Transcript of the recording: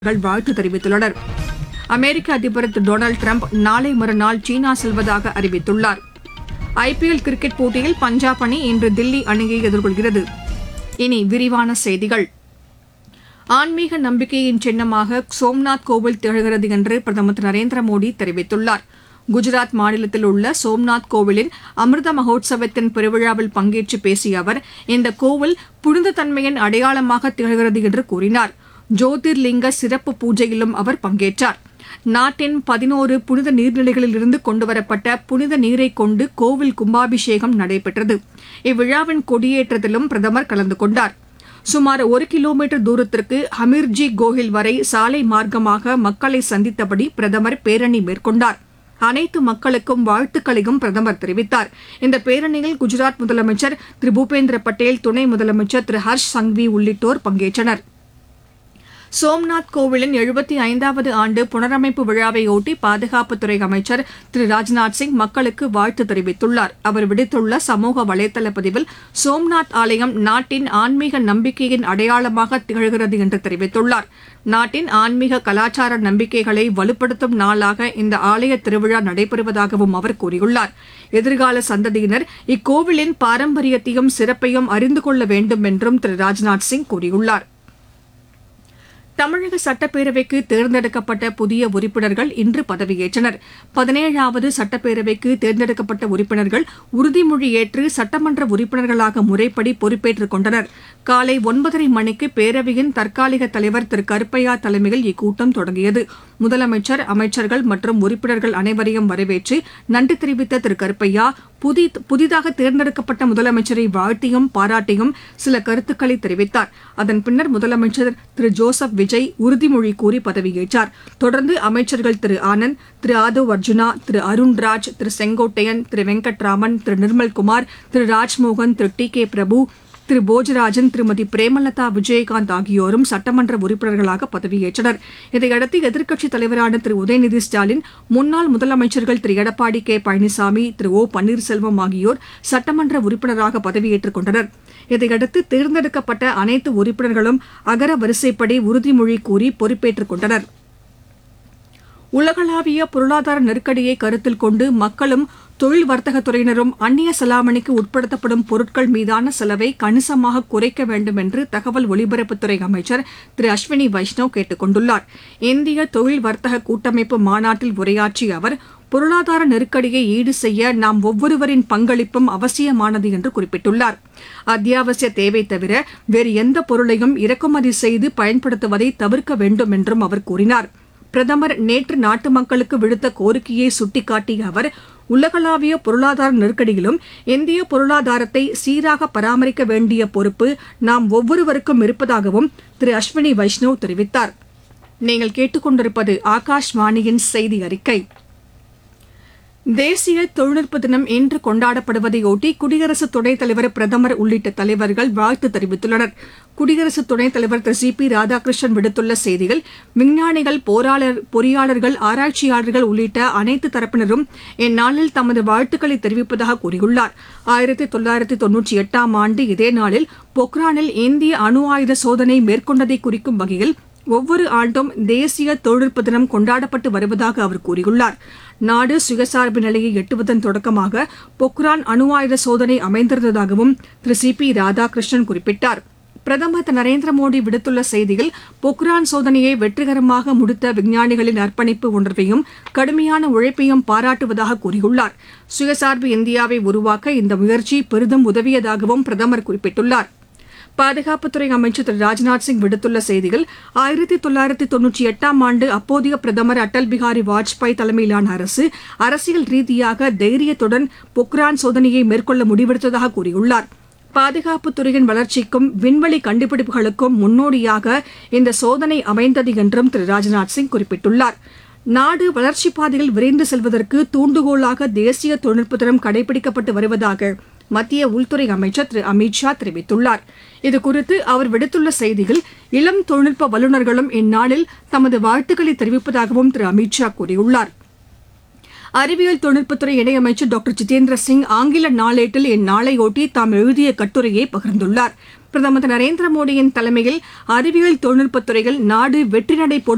அவர்கள் வாழ்த்து தெரிவித்துள்ளனர் அமெரிக்க அதிபர் திரு டொனால்டு டிரம்ப் நாளை மறுநாள் சீனா செல்வதாக அறிவித்துள்ளார் ஐபிஎல் கிரிக்கெட் போட்டியில் பஞ்சாப் அணி இன்று தில்லி அணியை எதிர்கொள்கிறது இனி விரிவான செய்திகள் ஆன்மீக நம்பிக்கையின் சின்னமாக சோம்நாத் கோவில் திகழ்கிறது என்று பிரதமர் திரு நரேந்திர மோடி தெரிவித்துள்ளார் குஜராத் மாநிலத்தில் உள்ள சோம்நாத் கோவிலின் அமிர்த மகோத்சவத்தின் பெருவிழாவில் பங்கேற்று பேசிய அவர் இந்த கோவில் புனித தன்மையின் அடையாளமாக திகழ்கிறது என்று கூறினார் ஜோதிர்லிங்க சிறப்பு பூஜையிலும் அவர் பங்கேற்றார் நாட்டின் பதினோரு புனித நீர்நிலைகளில் இருந்து கொண்டுவரப்பட்ட புனித நீரை கொண்டு கோவில் கும்பாபிஷேகம் நடைபெற்றது இவ்விழாவின் கொடியேற்றத்திலும் பிரதமர் கலந்து கொண்டார் சுமார் ஒரு கிலோமீட்டர் தூரத்திற்கு ஹமீர்ஜி கோஹில் வரை சாலை மார்க்கமாக மக்களை சந்தித்தபடி பிரதமர் பேரணி மேற்கொண்டார் அனைத்து மக்களுக்கும் வாழ்த்துக்களையும் பிரதமர் தெரிவித்தார் இந்த பேரணியில் குஜராத் முதலமைச்சர் திரு பூபேந்திர பட்டேல் துணை முதலமைச்சர் திரு ஹர்ஷ் சங்வி உள்ளிட்டோர் பங்கேற்றனர் சோம்நாத் கோவிலின் எழுபத்தி ஐந்தாவது ஆண்டு புனரமைப்பு விழாவையொட்டி பாதுகாப்புத்துறை அமைச்சர் திரு ராஜ்நாத் சிங் மக்களுக்கு வாழ்த்து தெரிவித்துள்ளார் அவர் விடுத்துள்ள சமூக வலைதள பதிவில் சோம்நாத் ஆலயம் நாட்டின் ஆன்மீக நம்பிக்கையின் அடையாளமாக திகழ்கிறது என்று தெரிவித்துள்ளார் நாட்டின் ஆன்மீக கலாச்சார நம்பிக்கைகளை வலுப்படுத்தும் நாளாக இந்த ஆலய திருவிழா நடைபெறுவதாகவும் அவர் கூறியுள்ளார் எதிர்கால சந்ததியினர் இக்கோவிலின் பாரம்பரியத்தையும் சிறப்பையும் அறிந்து கொள்ள வேண்டும் என்றும் திரு ராஜ்நாத் சிங் கூறியுள்ளார் தமிழக சட்டப்பேரவைக்கு தேர்ந்தெடுக்கப்பட்ட புதிய உறுப்பினர்கள் இன்று பதவியேற்றனர் பதினேழாவது சட்டப்பேரவைக்கு தேர்ந்தெடுக்கப்பட்ட உறுப்பினர்கள் உறுதிமொழி ஏற்று சட்டமன்ற உறுப்பினர்களாக முறைப்படி பொறுப்பேற்றுக் கொண்டனர் காலை ஒன்பதரை மணிக்கு பேரவையின் தற்காலிக தலைவர் திரு கருப்பையா தலைமையில் இக்கூட்டம் தொடங்கியது முதலமைச்சர் அமைச்சர்கள் மற்றும் உறுப்பினர்கள் அனைவரையும் வரவேற்று நன்றி தெரிவித்த திரு கருப்பையா புதி புதிதாக தேர்ந்தெடுக்கப்பட்ட முதலமைச்சரை வாழ்த்தியும் பாராட்டியும் சில கருத்துக்களை தெரிவித்தார் அதன் பின்னர் முதலமைச்சர் திரு ஜோசப் விஜய் உறுதிமொழி கூறி பதவியேற்றார் தொடர்ந்து அமைச்சர்கள் திரு ஆனந்த் திரு ஆதவ் அர்ஜுனா திரு அருண்ராஜ் திரு செங்கோட்டையன் திரு வெங்கட்ராமன் திரு நிர்மல்குமார் திரு ராஜ்மோகன் திரு டி கே பிரபு திரு போஜராஜன் திருமதி பிரேமலதா விஜயகாந்த் ஆகியோரும் சட்டமன்ற உறுப்பினர்களாக பதவியேற்றனர் இதையடுத்து எதிர்க்கட்சித் தலைவரான திரு உதயநிதி ஸ்டாலின் முன்னாள் முதலமைச்சர்கள் திரு எடப்பாடி கே பழனிசாமி திரு ஓ பன்னீர்செல்வம் ஆகியோர் சட்டமன்ற உறுப்பினராக பதவியேற்றுக் கொண்டனர் இதையடுத்து தேர்ந்தெடுக்கப்பட்ட அனைத்து உறுப்பினர்களும் அகர வரிசைப்படி உறுதிமொழி கூறி பொறுப்பேற்றுக் கொண்டனர் உலகளாவிய பொருளாதார நெருக்கடியை கருத்தில் கொண்டு மக்களும் தொழில் வர்த்தகத் துறையினரும் அந்நிய செலாவணிக்கு உட்படுத்தப்படும் பொருட்கள் மீதான செலவை கணிசமாக குறைக்க வேண்டும் என்று தகவல் ஒலிபரப்புத்துறை அமைச்சர் திரு அஸ்வினி வைஷ்ணவ் கேட்டுக் கொண்டுள்ளார் இந்திய தொழில் வர்த்தக கூட்டமைப்பு மாநாட்டில் உரையாற்றிய அவர் பொருளாதார நெருக்கடியை ஈடு செய்ய நாம் ஒவ்வொருவரின் பங்களிப்பும் அவசியமானது என்று குறிப்பிட்டுள்ளார் அத்தியாவசிய தேவை தவிர வேறு எந்த பொருளையும் இறக்குமதி செய்து பயன்படுத்துவதை தவிர்க்க வேண்டும் என்றும் அவர் கூறினார் பிரதமர் நேற்று நாட்டு மக்களுக்கு விடுத்த கோரிக்கையை சுட்டிக்காட்டிய அவர் உலகளாவிய பொருளாதார நெருக்கடியிலும் இந்திய பொருளாதாரத்தை சீராக பராமரிக்க வேண்டிய பொறுப்பு நாம் ஒவ்வொருவருக்கும் இருப்பதாகவும் திரு அஸ்வினி வைஷ்ணவ் தெரிவித்தார் நீங்கள் கேட்டுக்கொண்டிருப்பது ஆகாஷ்வாணியின் செய்தி அறிக்கை தேசிய தொழில்நுட்ப தினம் இன்று கொண்டாடப்படுவதையொட்டி குடியரசு துணைத் தலைவர் பிரதமர் உள்ளிட்ட தலைவர்கள் வாழ்த்து தெரிவித்துள்ளனர் குடியரசு துணைத் தலைவர் திரு சி பி ராதாகிருஷ்ணன் விடுத்துள்ள செய்தியில் விஞ்ஞானிகள் போராளர் பொறியாளர்கள் ஆராய்ச்சியாளர்கள் உள்ளிட்ட அனைத்து தரப்பினரும் இந்நாளில் தமது வாழ்த்துக்களை தெரிவிப்பதாக கூறியுள்ளார் ஆயிரத்தி தொள்ளாயிரத்தி தொன்னூற்றி எட்டாம் ஆண்டு இதே நாளில் பொக்ரானில் இந்திய அணு ஆயுத சோதனை மேற்கொண்டதை குறிக்கும் வகையில் ஒவ்வொரு ஆண்டும் தேசிய தொழில்நுட்ப தினம் கொண்டாடப்பட்டு வருவதாக அவர் கூறியுள்ளார் நாடு சுயசார்பு நிலையை எட்டுவதன் தொடக்கமாக பொக்ரான் அணு ஆயுத சோதனை அமைந்திருந்ததாகவும் திரு சி பி ராதாகிருஷ்ணன் குறிப்பிட்டார் பிரதமர் திரு நரேந்திர மோடி விடுத்துள்ள செய்தியில் பொக்ரான் சோதனையை வெற்றிகரமாக முடித்த விஞ்ஞானிகளின் அர்ப்பணிப்பு உணர்வையும் கடுமையான உழைப்பையும் பாராட்டுவதாக கூறியுள்ளார் சுயசார்பு இந்தியாவை உருவாக்க இந்த முயற்சி பெரிதும் உதவியதாகவும் பிரதமர் குறிப்பிட்டுள்ளார் பாதுகாப்புத்துறை அமைச்சர் திரு ராஜ்நாத் சிங் விடுத்துள்ள செய்தியில் ஆயிரத்தி தொள்ளாயிரத்தி தொன்னூற்றி எட்டாம் ஆண்டு அப்போதைய பிரதமர் அடல் பிகாரி வாஜ்பாய் தலைமையிலான அரசு அரசியல் ரீதியாக தைரியத்துடன் பொக்ரான் சோதனையை மேற்கொள்ள முடிவெடுத்ததாக கூறியுள்ளார் பாதுகாப்புத் துறையின் வளர்ச்சிக்கும் விண்வெளி கண்டுபிடிப்புகளுக்கும் முன்னோடியாக இந்த சோதனை அமைந்தது என்றும் திரு ராஜ்நாத் சிங் குறிப்பிட்டுள்ளார் நாடு வளர்ச்சிப் பாதையில் விரைந்து செல்வதற்கு தூண்டுகோலாக தேசிய தொழில்நுட்ப தினம் கடைபிடிக்கப்பட்டு வருவதாக மத்திய உள்துறை அமைச்சர் திரு அமித் ஷா தெரிவித்துள்ளார் இதுகுறித்து அவர் விடுத்துள்ள செய்தியில் இளம் தொழில்நுட்ப வல்லுநர்களும் இந்நாளில் தமது வாழ்த்துக்களை தெரிவிப்பதாகவும் திரு அமித் ஷா கூறியுள்ளார் அறிவியல் தொழில்நுட்பத்துறை இணையமைச்சர் டாக்டர் ஜிதேந்திர சிங் ஆங்கில நாளேட்டில் இந்நாளையொட்டி தாம் எழுதிய கட்டுரையை பகிர்ந்துள்ளார் பிரதமர் திரு நரேந்திர மோடியின் தலைமையில் அறிவியல் தொழில்நுட்பத் துறையில் நாடு வெற்றி நடை போடும்